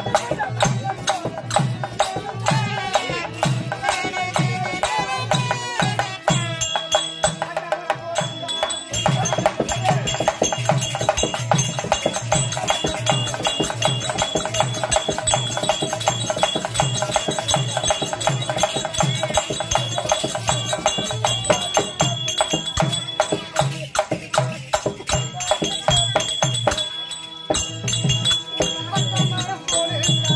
பட்டமரம் போலே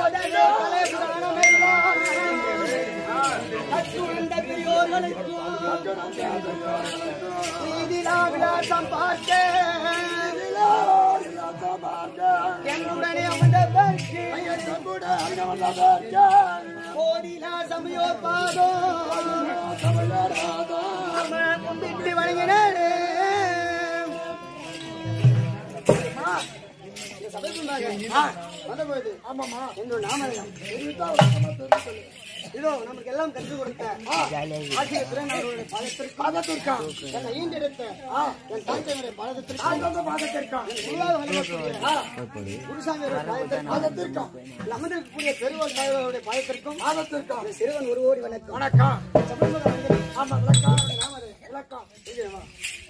என்னுடனே அமர்ந்தவர்க்கு கோடிலா சமயோர் பாதம் அவன் கும்பிட்டு வணங்கினேன் ஆமாமா என்று நாமயம் இதோ நமக்கு எல்லாம் கற்றுக் கொடுத்த ஆசிரியர் திறன் அவர்களுடைய பாதத்திற்கு பாதத்திற்கா என்னை ஈண்டெடுத்த என் தாய்த்தவருடைய பாதத்திற்கு பாதத்திற்கா குருசாமியோட பாதத்திற்கும் அமர்ந்திருக்கக்கூடிய பெருவல் தாய்வருடைய பாதத்திற்கும் பாதத்திற்கும் சிறுவன் ஒரு ஓடி வணக்கம் வணக்கம் ஆமா விளக்கம் நாமது விளக்கம் இது வா.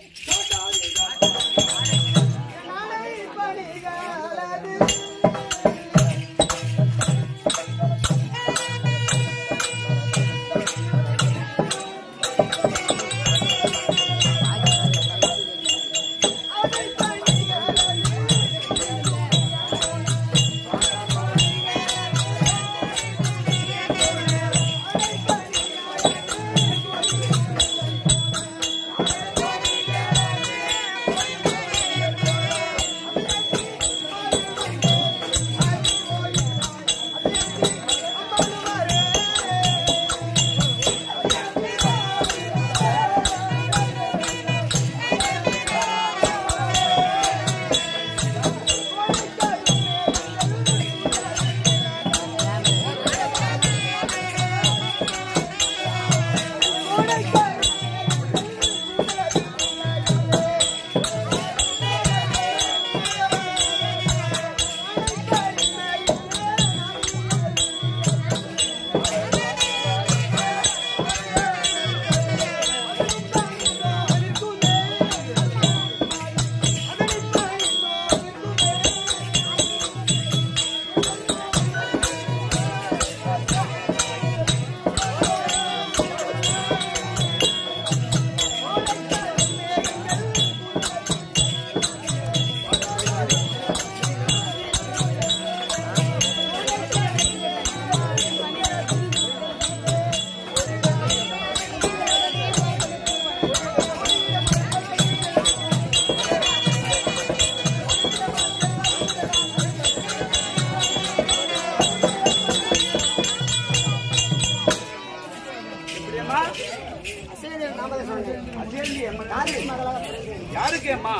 அசேதேவன் நாமதை சொன்னேன். யாருக்கு மகளாக பிறந்தேன்? யாருக்கு அம்மா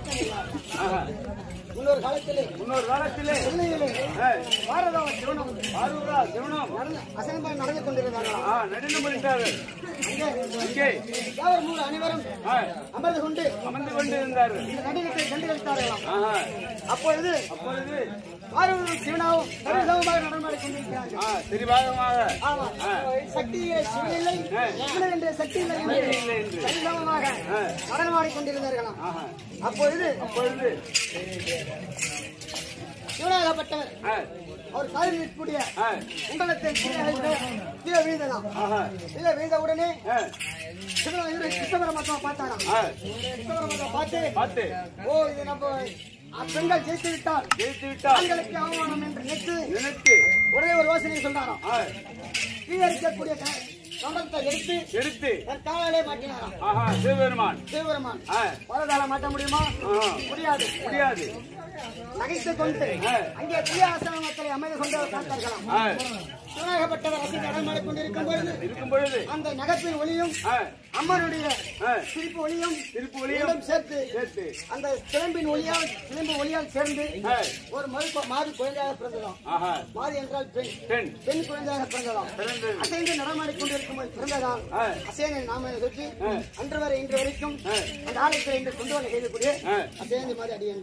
ஆஹா. முன்னொரு காலத்திலே முன்னொரு காலத்திலே சென்னையிலே ஏய், பாரதம் சிவனம் பார்வதா சிவனம் நடந்து அசைன்பாடு நடந்து கொண்டிருந்தார்களாம் ஆ, நடனம் பண்ணிட்டார்கள் அங்கே இங்கே தேவர் மூல அனைவரும் ஆ, அமர்ந்து கொண்டு அமர்ந்து கொண்டிருந்தார்கள் இந்த நடிகத்தை கண்டு கழித்தார்களாம் ஆஹா. அப்பொழுது அப்பொழுது பார்வதியும் சிவனாவும் சரிசமமாக நடனமாடி கொண்டிருக்கிறார்கள் ஆ, சரிபாகமாக ஆமா ஆ. சக்தியே சிவனில்லை சிவன் என்ற சக்தி இல்லை என்று இல்லை என்று. சரிசமமாக ஆ. நடனமாடி கொண்டிருந்தார்களாம் ஆஹா. அப்பொழுது அப்பொழுது சிவனாகப்பட்டவர் ஆ, அவர் காலில் இருக்கக்கூடிய ஆ, குண்டலத்தை கீழே வைத்து கீழே வீழ்ந்ததாம் ஆஹா. கீழே வீழ்ந்த உடனே ஆ, சிவன் இவரை கிருஷ்ணபரமாத்மா பார்த்தாராம் ஆ, கிருஷ்ணபரமாத்மா பார்த்து பார்த்து ஓ இது நம்ம பெண்கள் ஜெயித்து விட்டால் ஜெயித்து விட்டால் ஆண்களுக்கு அவமானம் என்று நினைத்து நினைத்து உடனே ஒரு யோசனை சொன்னாராம் ஆ, கீழே இருக்கக்கூடிய க- கம்பளத்தை எடுத்து எடுத்து தன் காலாலே மாட்டினாராம் ஆஹா சிவபெருமான் சிவபெருமான் ஆ, பலதால மாட்ட முடியுமா ஆஹா. முடியாது முடியாது நகைத்துக் கொண்டு ஆ. அங்கே புலியாசன மக்களை அமைந்து கொண்டு அவர் பார்த்தார்களாம் ஆ, சிவனாகப்பட்டவர் அரசு நடமாடிக் கொண்டிருக்கும் பொழுது இருக்கும் பொழுது அந்த நகத்தின் ஒளியும் ஆ, அம்மனுடைய ஆ, சிரிப்பு ஒளியும் திருப்பு ஒளியும் இரண்டும் சேர்த்து சேர்த்து அந்த சிலம்பின் ஒளியால் சிலம்பு ஒளியால் சேர்ந்து ஆ, ஒரு மறு மாறி குழந்தையாக பிறந்ததாம் ஆஹா மாறி என்றால் பெண் பெண் பெண் குழந்தையாக பிறந்ததாம் பிறந்தது அசைந்து நடமாடிக் கொண்டிருக்கும் போது பிறந்ததால் ஆ. அசேனை நாம சுற்றி ஆ. அன்று வரை இன்று வரைக்கும் ஆ. அந்த ஆலயத்தில் இன்று கொண்டு வந்து செய்யக்கூடிய ஆ. அசேந்தி மாதிரி அடியன்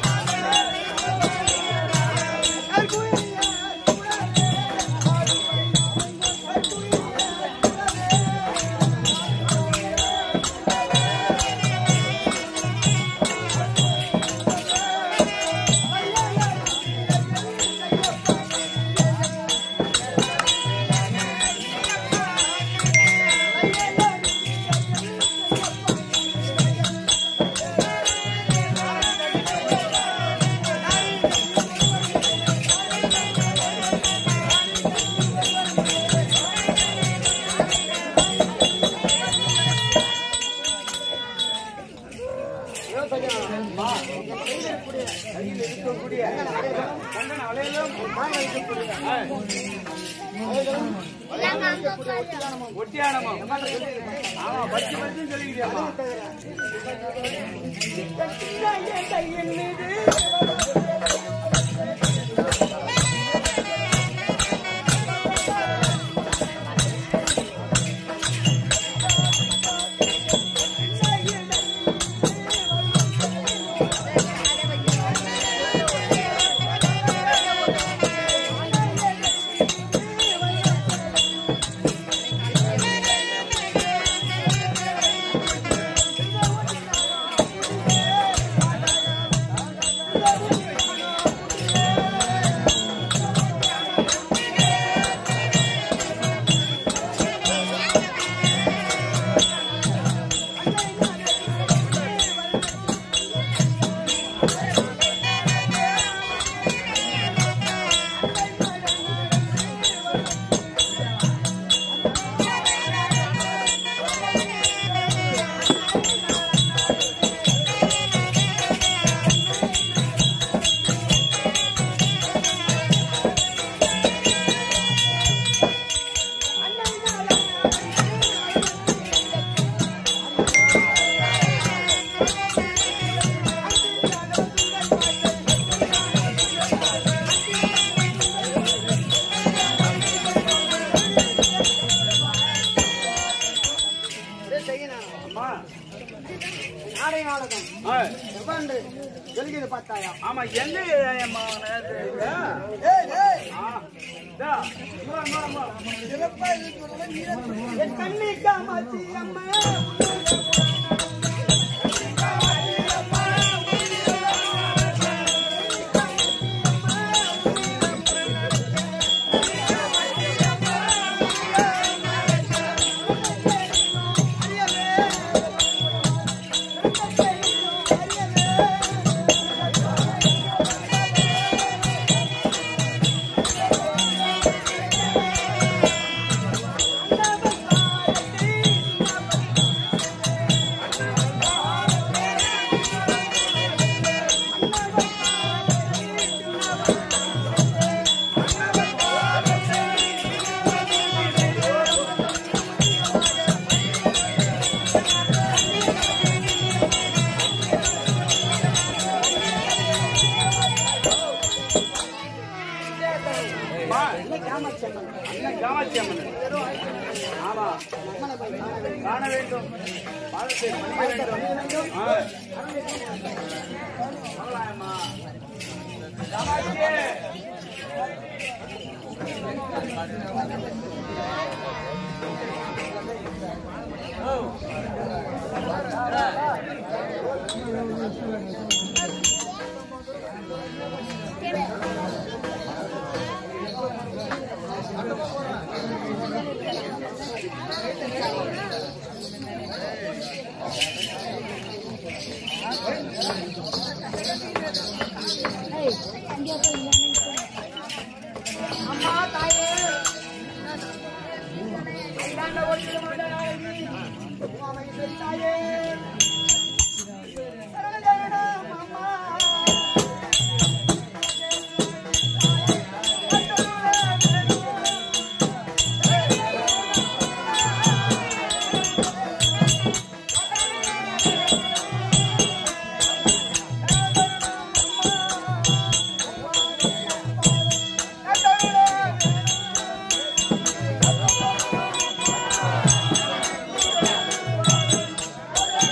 Thank ஒட்டியானமும் ஆமா பச்சு பச்சுன்னு சொல்லிக்கிறியாமா அம்மா நாடக நாடகம் ஆ, எவ்வளவு எழுதியது பார்த்தாயா ஆமா எங்க அம்மா நேத்து இல்ல? ஏய் ஏய் ஆ, இதா, இங்க வா, இங்க வா, இங்க வா. என் கண்ணி காமாட்சி அம்மா அம்மா, காமாட்சி அம்மன் அண்ணன் காமாட்சி அம்மன் ஆமா அம்மனை போய் காண வேண்டும் காண வேண்டும் பாதத்தை பணிய வேண்டும் ஆ. போகலாம்மா. காமாட்சி அம்மா தாயே ஐந்தாண்ட ஒட்டிய மண்டலாயி உமாவை தாயே சரணம் அம்மா Thank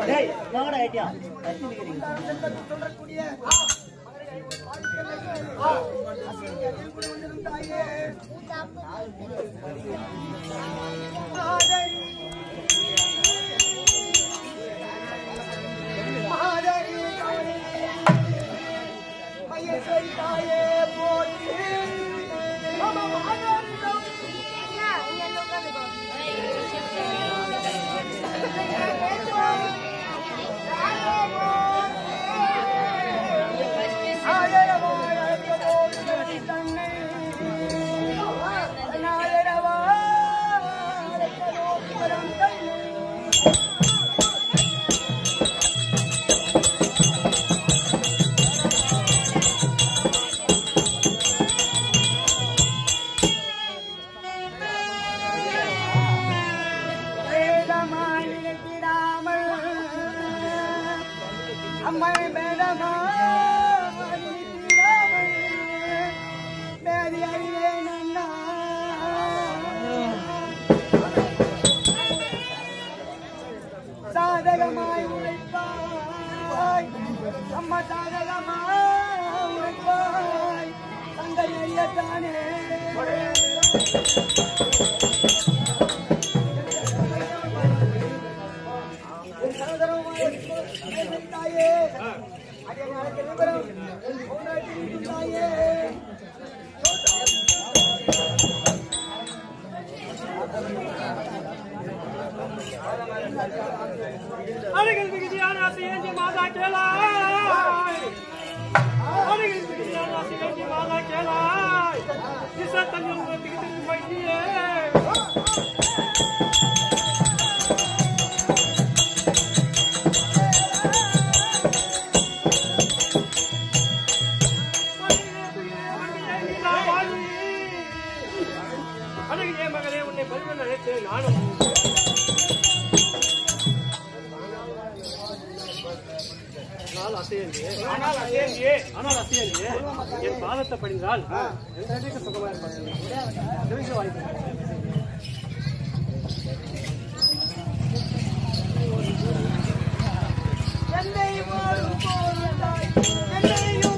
டேய் வாங்கடா ஐட்டியா கத்தி நிக்கிறீங்க சொல்லக்கூடிய அம்மை மேடமா மேதி அறிவேன் அண்ணா சாதகமாய் உழைப்பாய் அம்மா சாதகமாய் உழைப்பாய் தங்கள் நெறியத்தானே என் சகோதரமாய் தாயே அடிய நாளைக்கு விவரம் உன்னை தாயே அருகில் மிகுதியான ஆசையேந்தி மாதா கேளாய் அருகில் மிகுதியான ஆசையேந்தி மாதா கேளாய் இசத்தன்யம் திகித்திருக்கும் வைத்தியே அழகிய மகளே உன்னை பருவ நினைத்தேன் நானும் ஆனால் அசையலையே ஆனால் அசையலையே ஆனால் அசையலையே என் பாதத்தை படிந்தால் என்றைக்கு சுகமா இருப்பாங்க தெரிஞ்ச வாய்ப்பு என்னை வாழும் போதாய் என்னையும்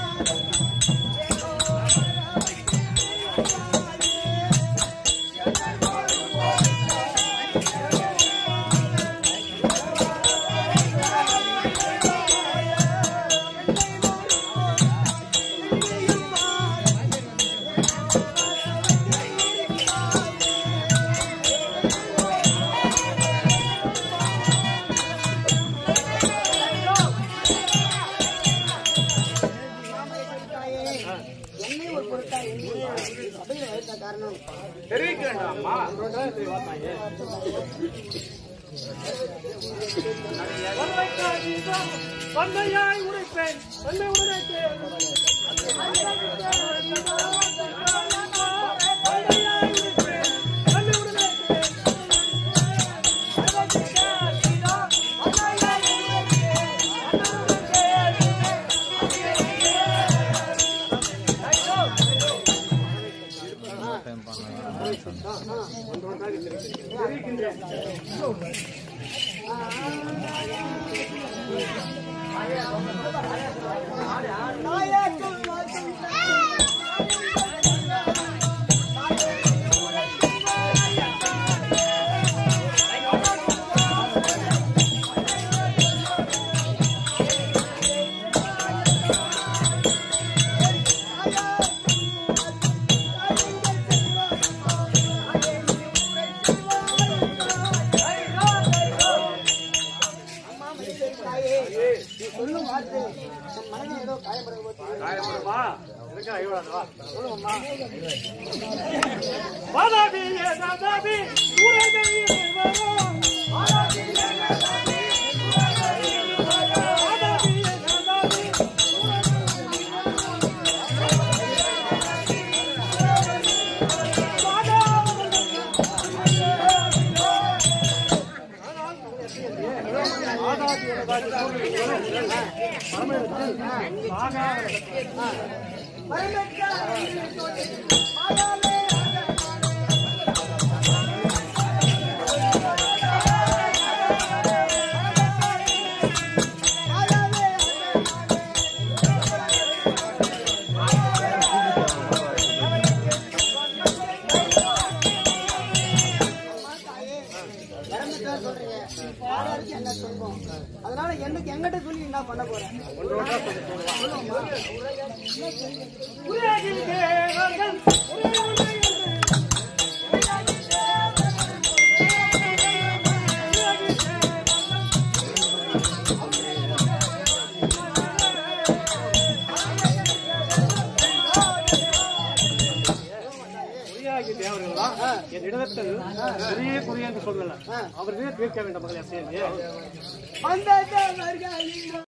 என்னை ஒரு பொருட்டா எண்ணி சபையில வைத்த காரணம் தெரிவிக்க வேண்டாமா வன்மையாய் உரைப்பேன் வன்மை உரைப்பேன் வன்மையாய் உரைப்பேன் வன்மை உரைப்பேன் நீ சொல்லும் வார்த்தை என் மனதில் ஏதோ காயப்பட போது காயப்படுமா எனக்கு ஐயோடாதா சொல்லுங்கம்மா வாதாபியே தாதாபி ஊரகமே வரும் வாதாபியே தாதாபி ஊரகமே வரும் வாதாபியே தாதாபி மாயாவே பாடாருக்கு என்ன சொல்வோம் அதனால எனக்கு எங்கிட்ட சொல்லி என்ன பண்ண போறேன் உலகில் தேவர்கள் குறியாகி தேவர்களா என் இடத்தில் குறியே குறியாக சொல்லல அவர்களே தீர்க்க வேண்டும் மகளே அசையன் அந்த தேவர்கள்